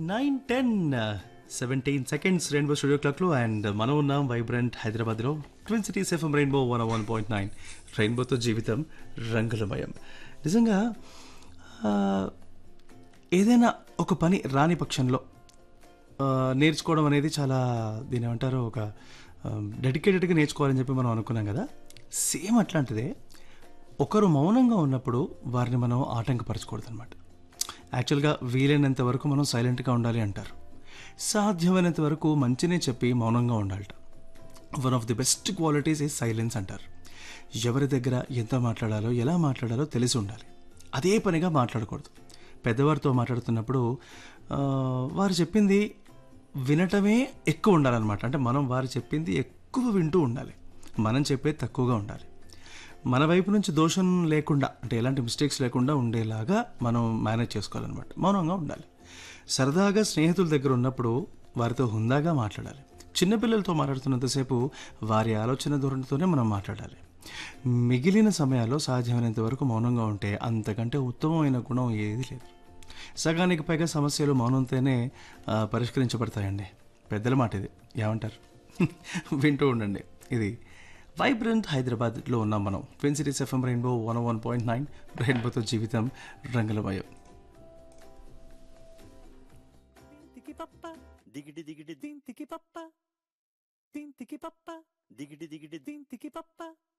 nine ten seventeen seconds rainbow studio క్లాక్లో and మనం ఉన్నాం వైబ్రెంట్ హైదరాబాద్లో twin cities FM rainbow one one point nine రెయిన్బోతో జీవితం రంగులమయం నిజంగా ఆ, ఏదైనా ఒక పని రాని పక్షంలో ఆ, నేర్చుకోవడం అనేది చాలా దీని ఏమంటారు ఒక డెడికేటెడ్గా నేర్చుకోవాలని చెప్పి మనం అనుకున్నాం కదా సేమ్ అట్లాంటిదే ఒకరు మౌనంగా ఉన్నప్పుడు వారిని మనం ఆటంకపరచకూడదు అనమాట యాక్చువల్గా వీలైనంత వరకు మనం సైలెంట్గా ఉండాలి అంటారు సాధ్యమైనంత వరకు మంచినే చెప్పి మౌనంగా ఉండాలట one of the best qualities is silence అంటారు ఎవరి దగ్గర ఎంత మాట్లాడాలో ఎలా మాట్లాడాలో తెలిసి ఉండాలి అదే పనిగా మాట్లాడకూడదు పెద్దవారితో మాట్లాడుతున్నప్పుడు ఆ, వారు చెప్పింది వినటమే ఎక్కువ ఉండాలన్నమాట అంటే మనం వారు చెప్పింది ఎక్కువ వింటూ ఉండాలి మనం చెప్పేది తక్కువగా ఉండాలి మన వైపు నుంచి దోషం లేకుండా అంటే ఎలాంటి మిస్టేక్స్ లేకుండా ఉండేలాగా మనం మేనేజ్ చేసుకోవాలన్నమాట మౌనంగా ఉండాలి సరదాగా స్నేహితుల దగ్గర ఉన్నప్పుడు వారితో హుందాగా మాట్లాడాలి చిన్నపిల్లలతో మాట్లాడుతున్నంతసేపు వారి ఆలోచన ధోరణితోనే మనం మాట్లాడాలి మిగిలిన సమయాల్లో సాధ్యమైనంత వరకు మౌనంగా ఉంటే అంతకంటే ఉత్తమమైన గుణం ఏది లేదు సగానికి పైగా సమస్యలు మౌనంతోనే ఆ, పరిష్కరించబడతాయండి పెద్దల మాట ఇది ఏమంటారు వింటూ ఉండండి ఇది వైబ్రెంట్ హైదరాబాద్లో ఉన్నాం మనం twin cities FM rainbow one one point nine రెయిన్బోతో జీవితం రంగులమయం తింతికి పప్ప దిగిడి దిగిడి దింతికి పప్ప తింతికి పప్ప దిగిడి దిగిడి దింతికి పప్ప